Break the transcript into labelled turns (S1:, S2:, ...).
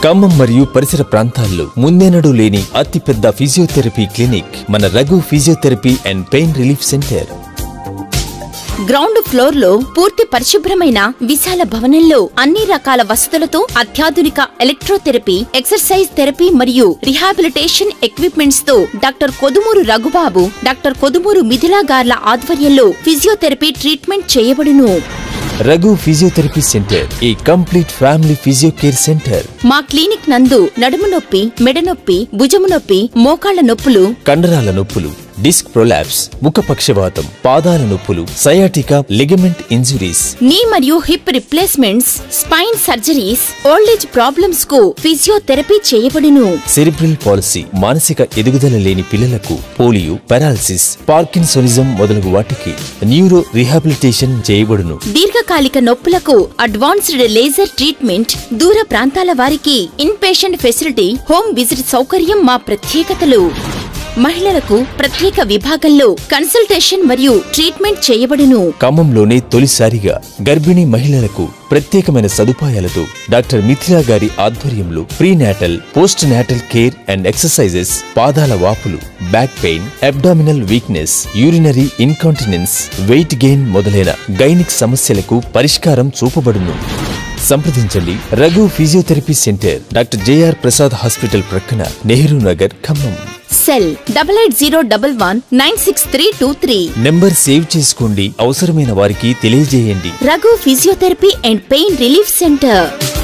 S1: ఖమ్మం మరియు పరిసర ప్రాంతాల్లో ముందెనడూ లేని అతిపెద్ద ఫిజియోథెరపీ క్లినిక్ మన Raghu physiotherapy and pain relief centre
S2: ground floor లో పూర్తి పరిశుభ్రమైన విశాల భవనంలో అన్ని రకాల వసతులతో అత్యాధునిక ఎలక్ట్రోథెరపీ ఎక్సర్సైజ్ థెరపీ మరియు రిహాబిలిటేషన్ ఎక్విప్మెంట్స్ తో డాక్టర్ కొదుమూరు రఘుబాబు డాక్టర్ కొదుమూరు మిథిలా గార్ల ఆధ్వర్యంలో ఫిజియోథెరపీ ట్రీట్మెంట్ చేయబడును
S1: రఘు ఫిజియోథెరపీ సెంటర్ ఈ complete family physio care centre
S2: మా క్లినిక్ నందు నడుము నొప్పి మెడ నొప్పి భుజము నొప్పి మోకాళ్ల నొప్పులు
S1: కండరాల నొప్పులు డిస్క్ ప్రొలాప్స్ ముఖ పక్షవాతం పాదాల నొప్పులు సయాటికా లిగమెంట్ ఇంజురీస్
S2: నీ మరియు hip replacements spine surgeries old age problems కు ఫిజియోథెరపీ చేయబడును
S1: సెరిబ్రల్ పాలసీ మానసిక ఎదుగుదల లేని పిల్లలకు పోలియో పారాలసిస్ పార్కిన్సోనిజం మొదలగు వాటికి న్యూరో రిహాబిలిటేషన్ చేయబడును
S2: దీర్ఘకాలిక నొప్పులకు అడ్వాన్స్డ్ లేజర్ ట్రీట్మెంట్ దూర ప్రాంతాల వారికి inpatient facility home visit సౌకర్యం మా ప్రత్యేకతలు మహిళలకు ప్రత్యేక విభాగంలో కన్సల్టేషన్ మరియు ట్రీట్మెంట్ చేయబడును
S1: ఖమ్మంలోనే తొలిసారిగా గర్భిణీ మహిళలకు ప్రత్యేకమైన సదుపాయాలతో డాక్టర్ మిథిలా గారి ఆధ్వర్యంలో prenatal postnatal care and exercises పాదాల వాపులు back pain abdominal weakness urinary incontinence weight gain మొదలైన గైనిక్ సమస్యలకు పరిష్కారం చూపబడును సంప్రదించండి Raghu physiotherapy centre doctor J R Prasad hospital ప్రక్కన Nehru Nagar Khammam
S2: cell double eight zero double one nine six three two three
S1: number సేవ్ చేసుకోండి అవసరమైన వారికి తెలియజేయండి
S2: Raghu physiotherapy and pain relief centre